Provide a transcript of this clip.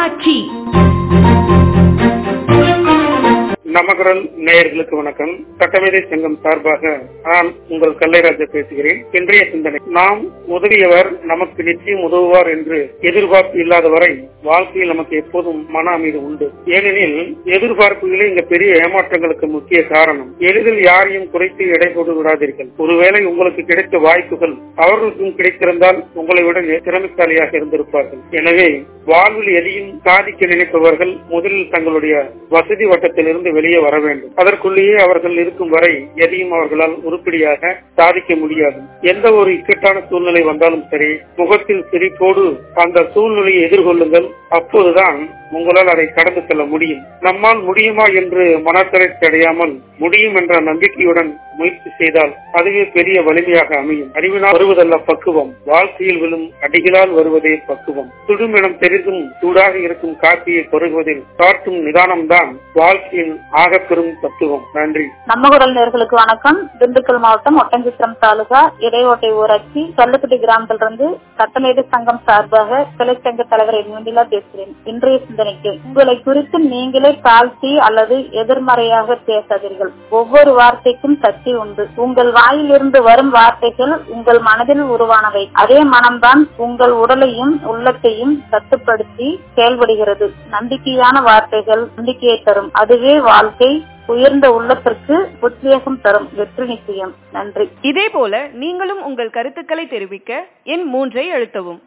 ஊராட்சி நமகரல் நேயர்களுக்கு வணக்கம் சட்டமேதை சங்கம் சார்பாக நான் உங்கள் கல்லைராஜா பேசுகிறேன் இன்றைய சிந்தனை நாம் உதவியவர் நமக்கு நிச்சயம் உதவுவார் என்று எதிர்பார்ப்பு இல்லாத வரை வாழ்க்கையில் நமக்கு எப்போதும் மன அமைதி உண்டு ஏனெனில் எதிர்பார்ப்புகளே இங்க பெரிய ஏமாற்றங்களுக்கு முக்கிய காரணம் எளிதில் யாரையும் குறைத்து எடை போட்டு விடாதீர்கள் ஒருவேளை உங்களுக்கு கிடைத்த வாய்ப்புகள் அவர்களுக்கும் கிடைத்திருந்தால் உங்களை விட திறமைசாலியாக இருந்திருப்பார்கள் எனவே வாழ்வில் எதையும் சாதிக்க நினைப்பவர்கள் முதலில் தங்களுடைய வசதி வட்டத்திலிருந்து வெளியே வர வேண்டும் அதற்குள்ளேயே அவர்கள் இருக்கும் வரை எதையும் அவர்களால் உருப்படியாக சாதிக்க முடியாது எந்த ஒரு இக்கட்டான சூழ்நிலை வந்தாலும் சரி முகத்தில் சிரிப்போடு அந்த சூழ்நிலையை எதிர்கொள்ளுங்கள் அப்போதுதான் உங்களால் அதை கடந்து செல்ல முடியும் நம்மால் முடியுமா என்று மனத்தளர்ச்சி அடையாமல் முடியும் என்ற நம்பிக்கையுடன் முயற்சி செய்தால் அதுவே பெரிய வலிமையாக அமையும் அறிவினால் வருவதல்ல பக்குவம் வாழ்க்கையில் விழும் அடிகளால் வருவதே பக்குவம் சுடுமிடம் தெரிந்தும் சூடாக இருக்கும் காப்பியை பருகுவதில் காட்டும் நிதானம்தான் வாழ்க்கையின் ஆகப்பெரும் தத்துவம் நன்றி நம்ம குரல் நேர்களுக்கு வணக்கம் திண்டுக்கல் மாவட்டம் ஒட்டஞ்சித்திரம் தாலுகா இடையோட்டை ஊராட்சி கல்லுக்குட்டி கிராமத்திலிருந்து சட்டமேடு சங்கம் சார்பாக கிளை சங்க தலைவர் என்வெண்டிலா பேசுகிறேன் இன்றைய சிந்தனைக்கு உங்களை குறித்து நீங்களே தாழ்த்தி அல்லது எதிர்மறையாக பேசாதீர்கள் ஒவ்வொரு வார்த்தைக்கும் சக்தி உண்டு உங்கள் வாயிலிருந்து வரும் வார்த்தைகள் உங்கள் மனதில் உருவானவை அதே மனம்தான் உங்கள் உடலையும் உள்ளத்தையும் கட்டுப்படுத்தி செயல்படுகிறது நம்பிக்கையான வார்த்தைகள் நம்பிக்கையை தரும் அதுவே வாழ்க்கை உயர்ந்த உள்ளத்திற்கு உத்வேகம் தரும் வெற்றி நிச்சயம் நன்றி இதே போல நீங்களும் உங்கள் கருத்துக்களை தெரிவிக்க எண் மூன்றை அழுத்தவும்